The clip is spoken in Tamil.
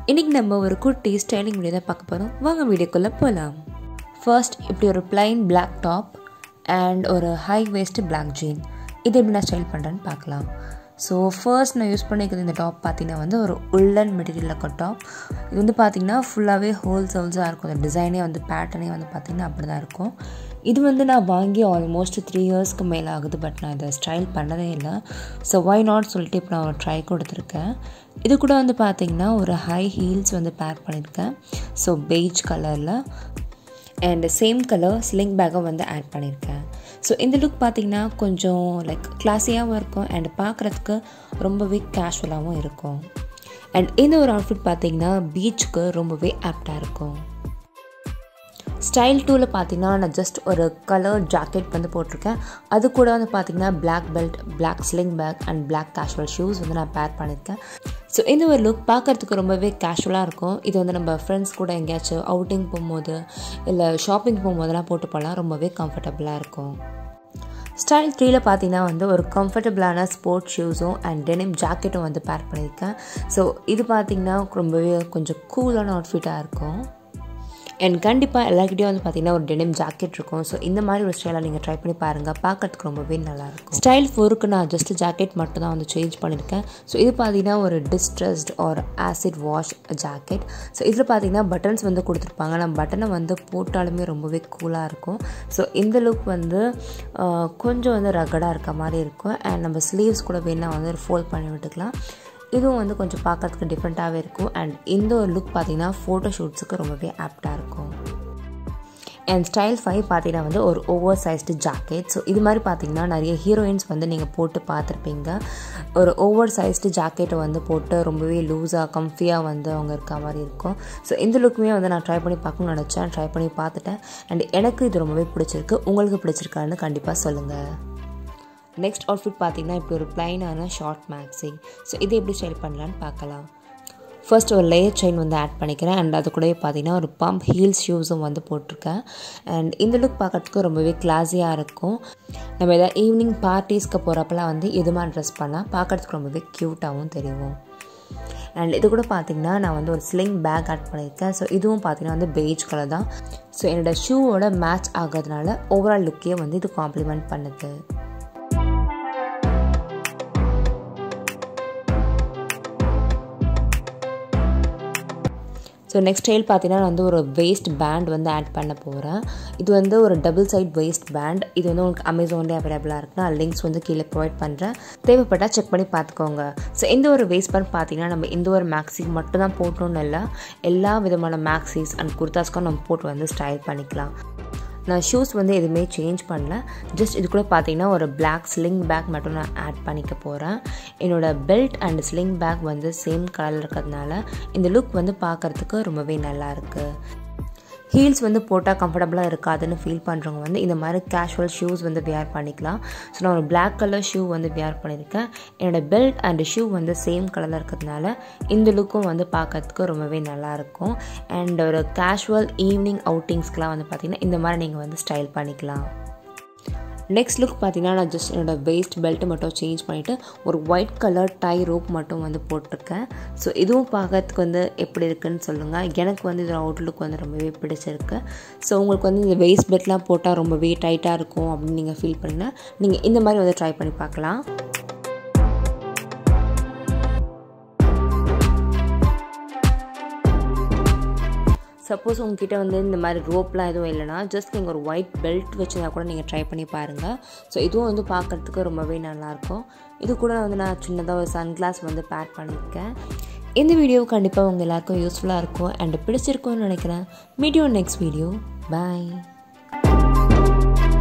இன்றைக்கி நம்ம ஒரு குட்டி ஸ்டைலிங் வீடியோ தான் பார்க்க போகிறோம் வாங்க வீடியோக்குள்ளே போகலாம் ஃபர்ஸ்ட் இப்படி ஒரு பிளைன் பிளாக் டாப் அண்ட் ஒரு ஹை வேஸ்ட் பிளாக் ஜீன் இது எப்படி நான் ஸ்டைல் பண்ணுறேன்னு பார்க்கலாம் ஸோ ஃபர்ஸ்ட் நான் யூஸ் பண்ணிக்கிறது இந்த டாப் பார்த்தீங்கன்னா வந்து ஒரு உள்ளன் மெட்டீரியல் இருக்க டாப் இது வந்து பார்த்திங்கன்னா ஃபுல்லாகவே ஹோல்ஸ் ஹோல்ஸாக இருக்கும் அந்த டிசைனே வந்து பேட்டர்னே வந்து பார்த்திங்கன்னா அப்படி தான் இருக்கும் இது வந்து நான் வாங்கி ஆல்மோஸ்ட் த்ரீ இயர்ஸ்க்கு மேலே ஆகுது பட் நான் இதை ஸ்டைல் பண்ணதே இல்லை ஸோ ஒய் நாட் சொல்லிட்டு இப்போ நான் ஒரு ட்ரை கொடுத்துருக்கேன் இது கூட வந்து பார்த்திங்கன்னா ஒரு ஹை ஹீல்ஸ் வந்து பேக் பண்ணியிருக்கேன் ஸோ பெய்ஜ் கலரில் அண்ட் சேம் கலர் ஸ்லிங் பேக்கும் வந்து ஆட் பண்ணியிருக்கேன் ஸோ இந்த லுக் பார்த்திங்கன்னா கொஞ்சம் லைக் கிளாஸியாகவும் இருக்கும் அண்ட் பார்க்குறதுக்கு ரொம்பவே கேஷுவலாகவும் இருக்கும் அண்ட் இந்த ஒரு அவுட்ஃபிட் பார்த்திங்கன்னா பீச்சுக்கு ரொம்பவே ஆப்டாக இருக்கும் ஸ்டைல் டூவில் பார்த்தீங்கன்னா நான் ஜஸ்ட் ஒரு கலர் ஜாக்கெட் வந்து போட்டிருக்கேன் அது கூட வந்து பார்த்தீங்கன்னா black belt black sling bag and black casual shoes வந்து நான் பேர் பண்ணியிருக்கேன் ஸோ இந்த ஒரு லுக் பார்க்குறதுக்கு ரொம்பவே கேஷுவலாக இருக்கும் இது வந்து நம்ம ஃப்ரெண்ட்ஸ் கூட எங்கேயாச்சும் அவுட்டிங் போகும்போது இல்லை ஷாப்பிங் போகும்போதெல்லாம் போட்டு போகலாம் ரொம்பவே கம்ஃபர்டபுளாக இருக்கும் ஸ்டைல் த்ரீயில் பார்த்தீங்கன்னா வந்து ஒரு கம்ஃபர்டபுளான ஸ்போர்ட்ஸ் ஷூஸும் அண்ட் டெனிம் ஜாக்கெட்டும் வந்து பேர் பண்ணியிருக்கேன் ஸோ இது பார்த்திங்கன்னா ரொம்பவே கொஞ்சம் கூலான அவுட்ஃபிட்டாக இருக்கும் அண்ட் கண்டிப்பாக எல்லாருக்கிட்டையும் வந்து பார்த்தீங்கன்னா ஒரு டெனிம் ஜாக்கெட் இருக்கும் ஸோ இந்த மாதிரி ஒரு ஸ்டைலாக நீங்கள் ட்ரை பண்ணி பாருங்கள் பார்க்கறதுக்கு ரொம்பவே நல்லாயிருக்கும் ஸ்டைல் ஃபோருக்கு நான் ஜஸ்ட் ஜாக்கெட் மட்டும் தான் வந்து சேஞ்ச் பண்ணியிருக்கேன் ஸோ இது பார்த்தீங்கன்னா ஒரு டிஸ்ட்ரெஸ்ட் ஒரு ஆசிட் வாஷ் ஜாக்கெட் ஸோ இதில் பார்த்தீங்கன்னா பட்டன்ஸ் வந்து கொடுத்துருப்பாங்க நம்ம பட்டனை வந்து போட்டாலுமே ரொம்பவே கூலாக இருக்கும் ஸோ இந்த லுக் வந்து கொஞ்சம் வந்து ரகடாக இருக்க மாதிரி இருக்கும் அண்ட் நம்ம ஸ்லீவ்ஸ் கூட வேணால் வந்து ஃபோல்ட் பண்ணி விட்டுக்கலாம் இதுவும் வந்து கொஞ்சம் பார்க்கறதுக்கு டிஃப்ரெண்ட்டாகவே இருக்கும் அண்ட் இந்த ஒரு லுக் பார்த்தீங்கன்னா ஃபோட்டோ ஷூட்ஸுக்கு ரொம்பவே ஆப்டாக இருக்கும் அண்ட் ஸ்டைல் ஃபைவ் பார்த்தீங்கன்னா வந்து ஒரு ஓவர் சைஸ்டு ஜாக்கெட் ஸோ இது மாதிரி பார்த்தீங்கன்னா நிறைய ஹீரோயின்ஸ் வந்து நீங்கள் போட்டு பார்த்துருப்பீங்க ஒரு ஓவர் சைஸ்டு ஜாக்கெட்டை வந்து போட்டு ரொம்பவே லூஸாக கம்ஃபியாக வந்து அவங்க இருக்க மாதிரி இருக்கும் ஸோ இந்த லுக்குமே வந்து நான் ட்ரை பண்ணி பார்க்கணும்னு நினச்சேன் ட்ரை பண்ணி பார்த்துட்டேன் அண்ட் எனக்கு இது ரொம்பவே பிடிச்சிருக்கு உங்களுக்கு பிடிச்சிருக்கான்னு கண்டிப்பாக சொல்லுங்கள் நெக்ஸ்ட் அவுட்ஃபிட் பார்த்தீங்கன்னா இப்படி ஒரு பிளைனான ஷார்ட் மேக்ஸிங் ஸோ இதை எப்படி ஸ்டைல் பண்ணலான்னு பார்க்கலாம் ஃபர்ஸ்ட் ஒரு லேயர் செயின் வந்து ஆட் பண்ணிக்கிறேன் அண்ட் அது கூட பார்த்தீங்கன்னா ஒரு பம்ப் ஹீல்ஸ் ஷூஸும் வந்து போட்டிருக்கேன் அண்ட் இந்த லுக் பார்க்கறதுக்கு ரொம்பவே கிளாஸியாக இருக்கும் நம்ம எதாவது ஈவினிங் பார்ட்டிஸ்க்கு போகிறப்பெல்லாம் வந்து இது மாதிரி ட்ரெஸ் பண்ணால் பார்க்கறதுக்கு ரொம்பவே க்யூட்டாகவும் தெரியும் அண்ட் இது கூட பார்த்தீங்கன்னா நான் வந்து ஒரு ஸ்லிங் பேக் ஆட் பண்ணியிருக்கேன் ஸோ இதுவும் பார்த்தீங்கன்னா வந்து பெய்ஜ் கலர் தான் ஸோ என்னோடய ஷூவோட மேட்ச் ஆகிறதுனால ஓவரால் லுக்கே வந்து இது காம்ப்ளிமெண்ட் பண்ணுது ஸோ நெக்ஸ்ட் ஸ்டைல் பார்த்தீங்கன்னா நான் வந்து ஒரு வேஸ்ட் பேண்ட் வந்து ஆட் பண்ண போகிறேன் இது வந்து ஒரு டபுள் சைட் வேஸ்ட் பேண்ட் இது வந்து உங்களுக்கு அமேசான்லேயே அவைலபிளாக இருக்குது நான் லிங்க்ஸ் வந்து கீழே ப்ரொவைட் பண்ணுறேன் தேவைப்பட்டால் செக் பண்ணி பார்த்துக்கோங்க ஸோ இந்த ஒரு வேஸ்ட் பேண்ட் பார்த்தீங்கன்னா நம்ம இந்த ஒரு மேக்ஸி மட்டும் தான் போட்டோன்னு இல்லை எல்லா விதமான மேக்ஸிஸ் அண்ட் குர்தாஸ்க்கும் நம்ம போட்டு வந்து ஸ்டைல் பண்ணிக்கலாம் நான் ஷூஸ் வந்து எதுவுமே சேஞ்ச் பண்ணல ஜஸ்ட் இது கூட பார்த்தீங்கன்னா ஒரு பிளாக் ஸ்லிங் பேக் மட்டும் நான் ஆட் பண்ணிக்க போகிறேன் என்னோடய பெல்ட் அண்ட் ஸ்லிங் பேக் வந்து சேம் கலரில் இருக்கிறதுனால இந்த லுக் வந்து பார்க்குறதுக்கு ரொம்பவே நல்லா இருக்குது ஹீல்ஸ் வந்து போட்டால் கம்ஃபர்டபுளாக இருக்காதுன்னு ஃபீல் பண்ணுறவங்க வந்து இந்த மாதிரி கேஷுவல் ஷூஸ் வந்து வியர் பண்ணிக்கலாம் ஸோ நான் ஒரு பிளாக் கலர் ஷூ வந்து வியர் பண்ணியிருக்கேன் என்னோடய பெல்ட் அண்ட் ஷூ வந்து சேம் கலரில் இருக்கிறதுனால இந்த லுக்கும் வந்து பார்க்கறதுக்கு ரொம்பவே நல்லாயிருக்கும் அண்ட் ஒரு கேஷுவல் ஈவினிங் அவுட்டிங்ஸ்க்கெலாம் வந்து பார்த்திங்கன்னா இந்த மாதிரி நீங்கள் வந்து ஸ்டைல் பண்ணிக்கலாம் நெக்ஸ்ட் லுக் பார்த்தீங்கன்னா நான் ஜஸ்ட் என்னோடய வேஸ்ட் பெல்ட்டு மட்டும் சேஞ்ச் பண்ணிவிட்டு ஒரு ஒயிட் கலர் டை ரோப் மட்டும் வந்து போட்டிருக்கேன் ஸோ இதுவும் பார்க்கறதுக்கு வந்து எப்படி இருக்குன்னு சொல்லுங்கள் எனக்கு வந்து இதோட அவுட்லுக் வந்து ரொம்பவே பிடிச்சிருக்கு ஸோ உங்களுக்கு வந்து இந்த வேஸ்ட் பெல்ட்லாம் போட்டால் ரொம்பவே டைட்டாக இருக்கும் அப்படின்னு நீங்கள் ஃபீல் பண்ணிங்கன்னா நீங்கள் இந்த மாதிரி வந்து ட்ரை பண்ணி பார்க்கலாம் சப்போஸ் உங்ககிட்ட வந்து இந்த மாதிரி ரோப்லாம் எதுவும் இல்லைனா ஜஸ்ட் நீங்கள் ஒரு ஒயிட் பெல்ட் வச்சுருந்தா கூட நீங்கள் ட்ரை பண்ணி பாருங்கள் ஸோ இதுவும் வந்து பார்க்குறதுக்கு ரொம்பவே நல்லாயிருக்கும் இது கூட வந்து நான் சின்னதாக ஒரு சன்கிளாஸ் வந்து பேக் பண்ணியிருக்கேன் இந்த வீடியோ கண்டிப்பாக உங்கள் எல்லாருக்கும் யூஸ்ஃபுல்லாக இருக்கும் அண்ட் பிடிச்சிருக்கும்னு நினைக்கிறேன் மீடியோ நெக்ஸ்ட் வீடியோ பாய்